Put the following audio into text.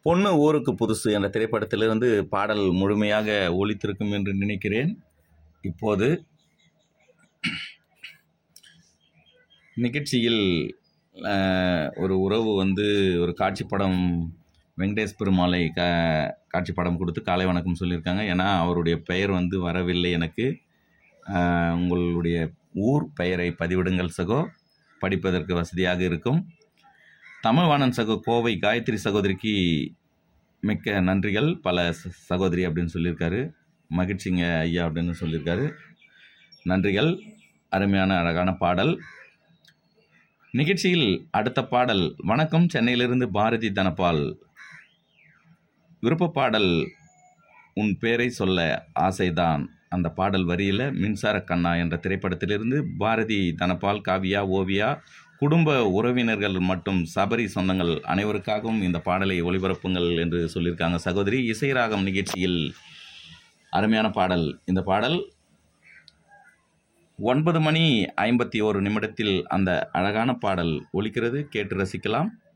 பொண்ணு ஊருக்கு புதுசு என்ற திரைப்படத்திலிருந்து பாடல் முழுமையாக ஒலித்திருக்கும் என்று நினைக்கிறேன் இப்போது நிகழ்ச்சியில் அஹ், ஒரு உறவு வந்து ஒரு காட்சி படம் வெங்கடேஷ் பெருமாளை கா காட்சி படம் கொடுத்து காலை வணக்கம் சொல்லியிருக்காங்க ஏன்னா அவருடைய பெயர் வந்து வரவில்லை எனக்கு அஹ், உங்களுடைய ஊர் பெயரை பதிவிடுங்கள் சகோ படிப்பதற்கு வசதியாக இருக்கும் தமிழ்வாணன் சகோ கோவை காயத்ரி சகோதரிக்கு மிக்க நன்றிகள் பல ச- சகோதரி அப்படின்னு சொல்லியிருக்காரு மகிழ்ச்சிங்க ஐயா அப்படின்னு சொல்லியிருக்காரு நன்றிகள் அருமையான அழகான பாடல் நிகழ்ச்சியில் அடுத்த பாடல் வணக்கம் சென்னையிலிருந்து பாரதி தனபால் விருப்ப பாடல் உன் பேரை சொல்ல ஆசைதான் அந்த பாடல் வரியில் மின்சார கண்ணா என்ற திரைப்படத்திலிருந்து பாரதி தனபால் காவியா ஓவியா குடும்ப உறவினர்கள் மற்றும் சபரி சொந்தங்கள் அனைவருக்காகவும் இந்த பாடலை ஒளிபரப்புங்கள் என்று சொல்லியிருக்காங்க சகோதரி இசைராகம் நிகழ்ச்சியில் அருமையான பாடல் இந்த பாடல் ஒன்பது மணி ஐம்பத்தி ஓரு நிமிடத்தில் அந்த அழகான பாடல் ஒலிக்கிறது கேட்டு ரசிக்கலாம்